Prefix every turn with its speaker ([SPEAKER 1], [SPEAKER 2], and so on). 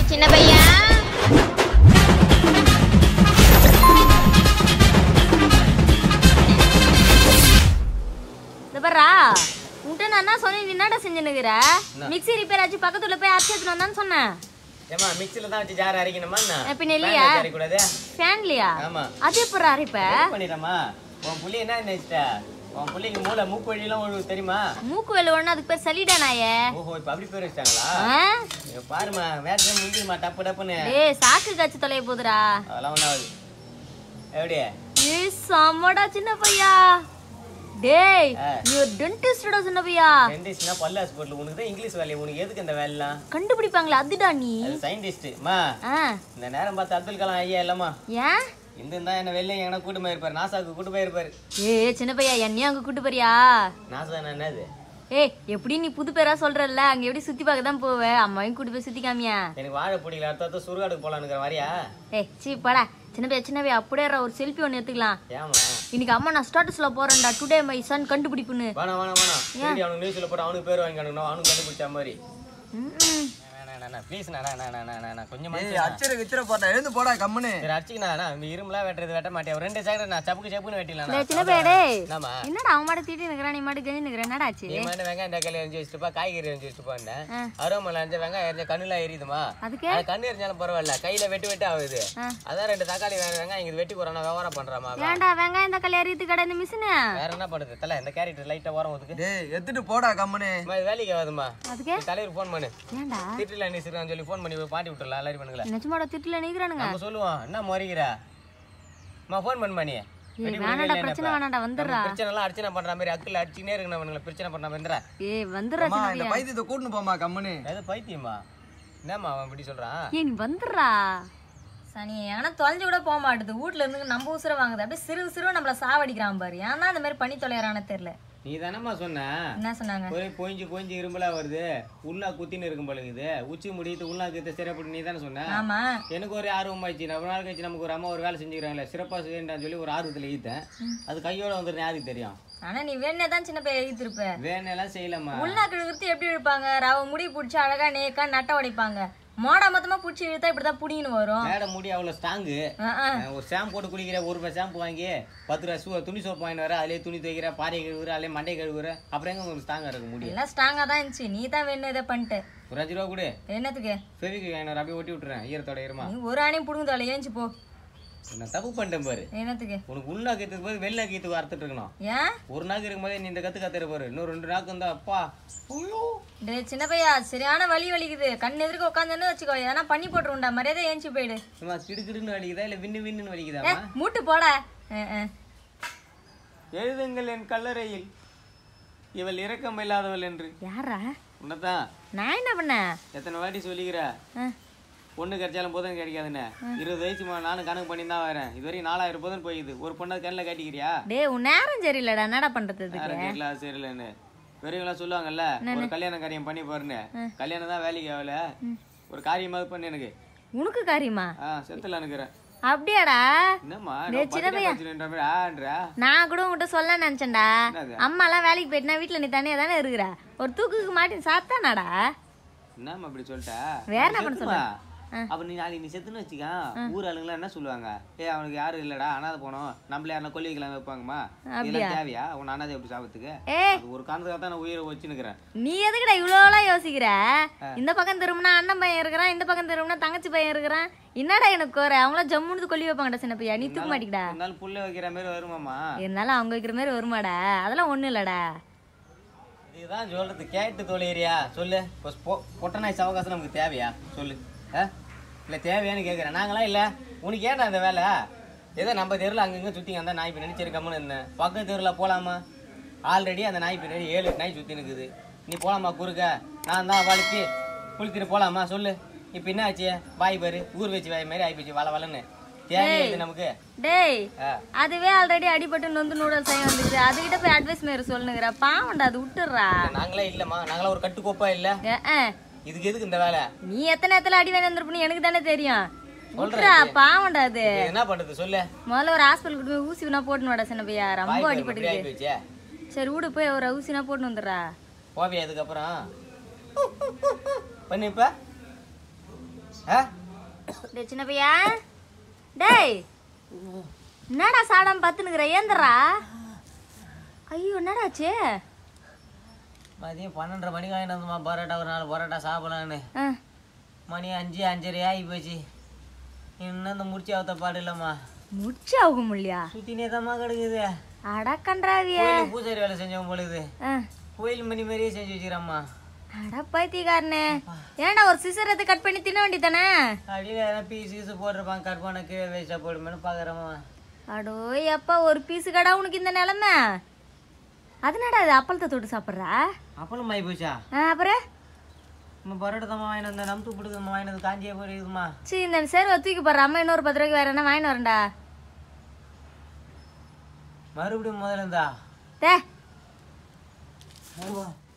[SPEAKER 1] சின்ன பையா இந்த பாரா உன்கிட்ட நான் என்ன சொன்னேன் நீ என்னடா செஞ்சுனுக்குற மிக்ஸி ரிப்பேர் ஆச்சு பக்கத்துல போய் அரைச்சி எடுத்துட்டு வந்தான்னு சொன்னேன்
[SPEAKER 2] ஏமா மிக்ஸில தான் வச்சு ஜார் அரைக்கணுமா என்ன
[SPEAKER 1] பின்ன இல்லையா
[SPEAKER 2] fan வச்சு அரைக்கக்கூடாது
[SPEAKER 1] ஃபேன்லியா
[SPEAKER 2] ஆமா
[SPEAKER 1] அது எப்படி அரைப்ப
[SPEAKER 2] பண்ணிடமா உன் புள்ளி என்ன நினைச்சிட்ட உன் புள்ளிக்கு மூளை மூக்கு வழியெல்லாம் ஒழுகு தெரியுமா
[SPEAKER 1] மூக்கு வெள்ள ஒண்ணு அதுக்கு பேர் சளிடா நாயே
[SPEAKER 2] ஓஹோ இப்ப அப்படி பேர் வச்சிட்டாங்களா
[SPEAKER 1] ஆ?
[SPEAKER 2] இங்க பாருமா வேற முடிஞ்சுமா டப்பு டப்புன்னு
[SPEAKER 1] டேய் சாக்கு காய்ச்சி தொலைய போதுடா
[SPEAKER 2] அதெல்லாம் ஒன்றாவது எப்படி
[SPEAKER 1] ஏய் செம்மடா சின்ன பையா டேய்
[SPEAKER 2] ஆ.
[SPEAKER 1] நீ ஒரு டென்டிஸ்டடா சின்ன பையா
[SPEAKER 2] டென்டிஸ்ட்னா பல்லு ஹாஸ்பிட்டல் உனக்கு தான் இங்கிலீஷ் வேலையை உனக்கு எதுக்கு இந்த வேலைலாம்
[SPEAKER 1] கண்டுபிடிப்பாங்களே அதுடா நீ
[SPEAKER 2] அது சயின்டிஸ்ட் மா
[SPEAKER 1] ஆ
[SPEAKER 2] இந்த நேரம் பார்த்து அப்துல் கலாம் ஐயா இல்லம்மா
[SPEAKER 1] ஏன்
[SPEAKER 2] இந்த தான் என்ன வெளில எங்கன்னா கூட்டு போயிருப்பாரு நாசாவுக்கு கூட்டு போயிருப்பாரு
[SPEAKER 1] ஏய் சின்ன பையா என்னையும் அங்க கூட்டு போறியா
[SPEAKER 2] நாசா என்னது
[SPEAKER 1] ஏய் எப்படி நீ புது பேரா சொல்றல்ல அங்க எப்படி சுத்தி பார்க்க தான் போவ அம்மாவையும் கூட்டு போய் சுத்தி காமியா
[SPEAKER 2] எனக்கு வாழை பிடிக்கல அடுத்த அடுத்த சுருகாடுக்கு போலான்னு வரியா
[SPEAKER 1] ஏய் சீ படா சின்ன பையா சின்ன பையா அப்படியே இரு, ஒரு செல்ஃபி ஒன்று எடுத்துக்கலாம்
[SPEAKER 2] ஏமா
[SPEAKER 1] இன்னைக்கு அம்மா நான் ஸ்டாட்டஸ்ல போறேன்டா டுடே மை சன் கண்டுபிடிப்புன்னு
[SPEAKER 2] வேணாம் வேணாம் வேணாம் சரி அவனுக்கு நியூஸ்ல போட்டு அவனுக்கு பேர் வாங்கி அனுப்பணும் அவனுக்கு கண்டுபிடிச்ச மாதிரி
[SPEAKER 1] ம்ம்.
[SPEAKER 2] ப்ளீஸ் கொஞ்சம்
[SPEAKER 3] ஏய் அச்சர கிச்சர போட்டா எழுந்து போடா கம்முன்னு
[SPEAKER 2] சரி அடிச்சுக்கண்ணா இரும்புலாம் வெட்டுறது வெட்ட மாட்டேன் ஒரு ரெண்டு செகண்ட் நான் சப்புக்கு சப்புன்னு வெட்டிடலாம்
[SPEAKER 1] டேய் சின்ன பையா டேய்
[SPEAKER 2] என்னம்மா
[SPEAKER 1] என்னடா அவன் மாட்ட தீட்டி நிக்கிறா நீ மாட்டு கஞ்சி நிக்கிற என்னடா ஆச்சு
[SPEAKER 2] நீ மாதிரி வெங்காயம் தக்காளி எரிஞ்சு வச்சுட்டுப்பா காய்கறி எரிஞ்சு வச்சுட்டுப்பான்னு
[SPEAKER 1] ஆ.
[SPEAKER 2] அருவமலை அரிஞ்ச வெங்காயம் எரிஞ்ச கண்ணுல எரியுதுமா
[SPEAKER 1] அதுக்கு
[SPEAKER 2] அது கண்ணு எரிஞ்சாலும் பரவாயில்ல கையில வெட்டு வெட்டு ஆகுது
[SPEAKER 1] ஆ.
[SPEAKER 2] அதான் ரெண்டு தக்காளி வேணும் வெங்காயம் இங்க வெட்டி போறோம் வியாபாரம் பண்றாமா
[SPEAKER 1] ஏன்டா வெங்காயம் தக்காளி அறியத்து கடை இந்த மிஷினு
[SPEAKER 2] வேற என்ன பண்ணுது தல இந்த கேரக்டர் லைட்டா ஓரம் ஒதுக்கு
[SPEAKER 3] டேய் எடுத்துட்டு போடா கம்முன்னு
[SPEAKER 2] அம்மா, இது வேலைக்கு ஆகுதுமா
[SPEAKER 1] அதுக்கு
[SPEAKER 2] தலைவர் ஃபோன் பண்ணு
[SPEAKER 1] ஏன்டா
[SPEAKER 2] திட்டுல நீ சிறுக்கான்னு சொல்லி ஃபோன் பண்ணி போய் பாட்டி விட்டுறலாம் எல்லாரும் பண்ணுங்களேன்
[SPEAKER 1] நிஜமாடா திட்டுல நிக்கிறானுங்க
[SPEAKER 2] நம்ம சொல்லுவோம் என்ன முறைகிற அம்மா ஃபோன் பண்ணுமா நீ வெட்டி
[SPEAKER 1] வேணாடா
[SPEAKER 2] கொடுக்கவே
[SPEAKER 1] பிரச்சனை
[SPEAKER 2] இல்லையாப்பா?
[SPEAKER 1] வேணாடா வந்துடுறா
[SPEAKER 2] நம்ம பிரச்சனை எல்லாம் அர்ச்சனை பண்ற மாதிரி அக்கில் அடிச்சுனே இருக்கு நம்மளுக்கு பிரச்சனை பண்ண வந்துடுறா
[SPEAKER 1] ஏய் வந்துடுறா
[SPEAKER 3] அம்மா
[SPEAKER 1] சின்ன
[SPEAKER 3] இந்த
[SPEAKER 1] பையா
[SPEAKER 3] பைத்தியத்தை கூட்டின்னு போமா கம்முன்னு
[SPEAKER 2] எது பைத்தியமா என்னம்மா அவன் இப்படி சொல்றான்
[SPEAKER 1] ஏய் நீ வந்துடுறா சனி ஏன்னா தொலைஞ்சு கூட போக மாட்டுது வீட்ல இருந்து நம்ம உசுர வாங்குது அப்படியே சிறு சிறு நம்மள சாவடிக்கிறான் பாரு ஏன்னா இந்த மாதிரி பண்ணி தொலைறான்னு தெரியல
[SPEAKER 2] நீ தானம்மா சொன்ன
[SPEAKER 1] என்ன சொன்னாங்க
[SPEAKER 2] ஒரே பொஞ்சு பொஞ்சு இரும்பலா வருது உள்ளா குத்தின்னு இருக்கும் போல இருக்குது உச்சி முடியுது உள்ளா கிட்ட சிறப்பு நீ தானே சொன்ன
[SPEAKER 1] ஆமா
[SPEAKER 2] எனக்கு ஒரு ஆர்வம் ஆயிடுச்சு ரொம்ப நாள் கழிச்சு நமக்கு ஒரு அம்மா ஒரு வேலை செஞ்சுக்கிறாங்களே சிறப்பாக செய்யண்டான்னு சொல்லி ஒரு ஆர்வத்தில் ஈத்தேன் அது கையோட வந்துடும் யாருக்கு தெரியும்
[SPEAKER 1] ஆனா நீ வேணே தான் சின்ன பையன் எழுத்திருப்ப
[SPEAKER 2] வேணெல்லாம் செய்யலாமா
[SPEAKER 1] உள்நாக்கு இழுத்து எப்படி இழுப்பாங்க ரவ முடி பிடிச்சி அழகா நேக்கா நட்டை உடைப்பாங்க மோடா மொத்தமா பிடிச்சி இழுத்தா இப்படிதான் புடிங்கன்னு வரும்
[SPEAKER 2] மேடம் முடி அவ்வளோ ஸ்ட்ராங்கு
[SPEAKER 1] ஆ, ஆ.
[SPEAKER 2] ஒரு ஷாம்பு போட்டு குளிக்கிற ஒரு ரூபாய் ஷாம்பு வாங்கி பத்து ரூபா சூ துணி சோப்பு வாங்கிட்டு வர அதிலே துணி துவைக்கிற பாறை கழுவுற அதிலே மண்டை கழுவுற அப்புறம் எங்க உங்களுக்கு ஸ்ட்ராங்காக இருக்க முடியும்
[SPEAKER 1] எல்லாம் ஸ்ட்ராங்கா தான் இருந்துச்சு நீ தான் வேணும் இதை பண்ணிட்டு
[SPEAKER 2] ஒரு அஞ்சு ரூபா கொடு
[SPEAKER 1] என்னத்துக்கு
[SPEAKER 2] ஃபெவிக்கு வாங்கிட்டு வர அப்படியே ஒட்டி விட்டுறேன் ஈரத்தோட ஈரமா
[SPEAKER 1] நீ ஒரு ஆணையும் புடுங்க தொலை ஏஞ்சி போ
[SPEAKER 2] நான் தப்பு பண்ணிட்டேன் பாரு
[SPEAKER 1] என்னத்துக்கு
[SPEAKER 2] உனக்கு உள்ள கத்துக்கு போது வெளில கீத்துக்கு அறுத்துட்டு இருக்கணும்
[SPEAKER 1] ஏன்
[SPEAKER 2] ஒரு நாக்கு இருக்கும்போதே நீ இந்த கத்து கத்துற பாரு இன்னும் ரெண்டு நாக்கு இருந்தா அப்பா ஐயோ
[SPEAKER 1] டேய் சின்ன பையா சரியான வலி வலிக்குது கண் எதிர்க்க உட்காந்துன்னு வச்சுக்கோ ஏன்னா பண்ணி போட்டுருண்டா மரியாதை ஏஞ்சி போயிடு
[SPEAKER 2] சும்மா கிடுக்கிடுன்னு வலிக்குதா இல்ல வின்னு விண்ணுன்னு
[SPEAKER 1] ஏ
[SPEAKER 2] வலிக்குதாமா
[SPEAKER 1] மூட்டு போடா ஆ, ஆ.
[SPEAKER 2] எழுதுங்கள் என் கல்லறையில் இவள் இரக்கம் இல்லாதவள் என்று
[SPEAKER 1] யாரா
[SPEAKER 2] உன்னதான்
[SPEAKER 1] நான் என்ன பண்ணேன்
[SPEAKER 2] எத்தனை வாட்டி சொல்லிக்கிற
[SPEAKER 1] ஆ.
[SPEAKER 2] பொண்ணு கிடைச்சாலும் போதும் கிடைக்காதுன்னு இருபது வயசு மா- நானும் கணக்கு பண்ணி தான் வரேன் இது வரைக்கும் நாலாயிரம் போதும் போயிடுது ஒரு பொண்ணை கண்ணில் காட்டிக்கிறியா
[SPEAKER 1] டேய் உன் நேரம் சரியில்லடா என்னடா பண்றது இதுக்கு
[SPEAKER 2] யாரும் கேட்கல சரியில்லைன்னு பெரியவங்களாம் சொல்லுவாங்கல்ல ஒரு கல்யாண காரியம் பண்ணி பாருன்னு கல்யாணம் தான் வேலைக்கு ஆகல ஒரு காரியமாவது பண்ணு எனக்கு
[SPEAKER 1] உனக்கு காரியமா
[SPEAKER 2] ஆ செத்துல அனுக்கிறேன்
[SPEAKER 1] அப்படியாடா
[SPEAKER 2] என்னம்மா
[SPEAKER 1] டேய், சின்ன பையா.
[SPEAKER 2] மாதிரி ஆன்றா
[SPEAKER 1] நான் கூட உங்ககிட்ட சொல்ல நினைச்சேன்டா
[SPEAKER 2] என்னது?
[SPEAKER 1] அம்மா எல்லாம் வேலைக்கு போயிட்டுனா வீட்டுல நீ தனியா தானே இருக்கிற ஒரு தூக்குக்கு மாட்டி சாப்பிட்டானாடா
[SPEAKER 2] என்னம்மா இப்படி சொல்லிட்ட
[SPEAKER 1] வேற என்ன பண்ண
[SPEAKER 2] செத்துமா. அப்ப நீ நாளைக்கு நீ செத்துன்னு வச்சுக்க ஊர் ஆளுங்களாம் என்ன சொல்லுவாங்க ஏ அவனுக்கு யாரும் இல்லடா அனாதை போனோம் நம்மள யாரும் கொல்லி வைக்கலாம் வைப்பாங்கம்மா இதெல்லாம் தேவையா உன் அனாதை எப்படி சாபத்துக்கு
[SPEAKER 1] ஏய்
[SPEAKER 2] அது ஒரு காரணத்துக்காக தான் நான் உயிரை வச்சுன்னுக்கிறேன்
[SPEAKER 1] நீ எதுக்குடா இவ்வளோலாம் யோசிக்கிற இந்த பக்கம் திரும்பினா அண்ணன் பையன் இருக்கிறான் இந்த பக்கம் திரும்பினா தங்கச்சி பையன் இருக்கிறான் என்னடா எனக்கு கோர அவங்களாம் ஜம்முன்னு கொல்லி வைப்பாங்கடா சின்ன பையா நீ தூக்க மாட்டிக்கடா
[SPEAKER 2] இருந்தாலும் புள்ள வைக்கிற மாதிரி வருமாமா
[SPEAKER 1] இருந்தாலும் அவங்க வைக்கிற மாதிரி வருமாடா அதெல்லாம் ஒண்ணும் இல்லடா
[SPEAKER 2] இதுதான் சொல்றது கேட்டு தொலைறியா சொல்லு இப்போ பொ- பொட்ட நாய் சவகாசம் நமக்கு தேவையா சொல்லு ஆ இல்லை தேவையான்னு கேட்குறேன் நாங்களாம் இல்லை உனக்கு ஏன்டா இந்த வேலை ஏதோ நம்ம தெருவில் அங்கங்கே சுற்றிங்க அந்த நாய் பின்னாடி சரி கம்முன்னு இருந்தேன் பக்கத்து தெருவில் போகலாமா ஆல்ரெடி அந்த நாய் பின்னாடி ஏழு நாய் சுற்றி நிற்குது நீ போகலாமா குறுக்க நான் தான் வலிச்சு குளித்துட்டு போகலாமா சொல்லு இப்போ என்ன ஆச்சு வாய் பாரு ஊர் வச்சு வாய் மாதிரி ஆயிப்போச்சு வள வளன்னு தேவையா இது நமக்கு
[SPEAKER 1] டேய்
[SPEAKER 2] ஆ
[SPEAKER 1] அதுவே ஆல்ரெடி அடிபட்டு நொந்து நூடல்ஸ் ஆகி வந்துச்சு அதுகிட்ட போய் அட்வைஸ் மாரி சொல்லுங்கிற பாவம்டா அது விட்டுடுறா
[SPEAKER 2] நாங்களே இல்லைம்மா நாங்களாம் ஒரு கட்டுக்கோப்பா இல்லை
[SPEAKER 1] அஹ், அஹ்.
[SPEAKER 2] இதுக்கு எதுக்கு இந்த வேலை
[SPEAKER 1] நீ எத்தனை இடத்துல அடி வேணும் இருப்பனு எனக்கு தானே தெரியும் விட்டுறா பாவம்டா அது
[SPEAKER 2] இது என்ன பண்ணுறது சொல்லு
[SPEAKER 1] முதல்ல ஒரு ஹாஸ்பிட்டலுக்கு போய் ஊசி வேணா போட்டுன்னு வாடா சின்ன பையா ரொம்ப
[SPEAKER 2] வாய்
[SPEAKER 1] அடிபட்டு
[SPEAKER 2] இப்படி ஆயிப்போச்சே
[SPEAKER 1] சரி வீடு போய் ஒரு ஊசினா போட்டுன்னு வந்துடுறா
[SPEAKER 2] போவியா இதுக்கப்புறம் பண்ணு இப்ப ஆ
[SPEAKER 1] டேய் சின்ன பையா டேய் என்னடா சாடாம பத்துனுக்குற ஏந்திரா ஐயோ என்னடாச்சு
[SPEAKER 2] மதியம் பன்னெண்டரை மணிக்கு வாங்கிட்டு வந்தோம்மா பரோட்டா ஒரு நாலு பரோட்டா சாப்பிடலான்னு
[SPEAKER 1] ஆ,
[SPEAKER 2] மணி அஞ்சு அஞ்சரை ஆகி போச்சு இன்னும் இந்த முடிச்சு அவத்த பாடு இல்லைம்மா
[SPEAKER 1] முடிச்சு ஆகும் இல்லையா
[SPEAKER 2] சுத்தினே தாம்மா கிடக்குது
[SPEAKER 1] அடக்கன்றாவிய
[SPEAKER 2] கோயில் பூசாரி வேலை செஞ்சவன் பொழுது
[SPEAKER 1] ஆ,
[SPEAKER 2] கோயில் மணி மாதிரியே செஞ்சு வச்சுக்கிறம்மா
[SPEAKER 1] அட பைத்தியக்காரனே ஏன்டா ஒரு சிசர் எடுத்து கட் பண்ணி தின்ன வேண்டியதானே
[SPEAKER 2] அப்படின்னு எதனா பீஸ் கீஸ் போட்டிருப்பான் கட் பண்ண கீழே வேஸ்ட்டாக போடுமேனு பார்க்குறம்மா
[SPEAKER 1] அடோ எப்பா ஒரு பீஸு கடா உனக்கு இந்த நிலமை அதனடா இது அப்பளத்தை தொட்டு சாப்பிட்றா
[SPEAKER 2] அப்பளம் ஆகி போச்சா
[SPEAKER 1] ஆ, அப்புறம்
[SPEAKER 2] நம்ம பரோட்டா தான் வாங்கிட்டு வந்தேன் நம்து பிடிக்குதும்மா வாங்கிட்டு வந்து காஞ்சியே போயிருக்குமா
[SPEAKER 1] சரி இந்த சேர்வை தூக்கி போடுற அம்மா இன்னொரு பத்து ரூபாய்க்கு வேற என்ன வாங்கிட்டு வரேன்டா
[SPEAKER 2] மறுபடியும் முதல்ல இருந்தா
[SPEAKER 1] டே
[SPEAKER 2] ஐயோ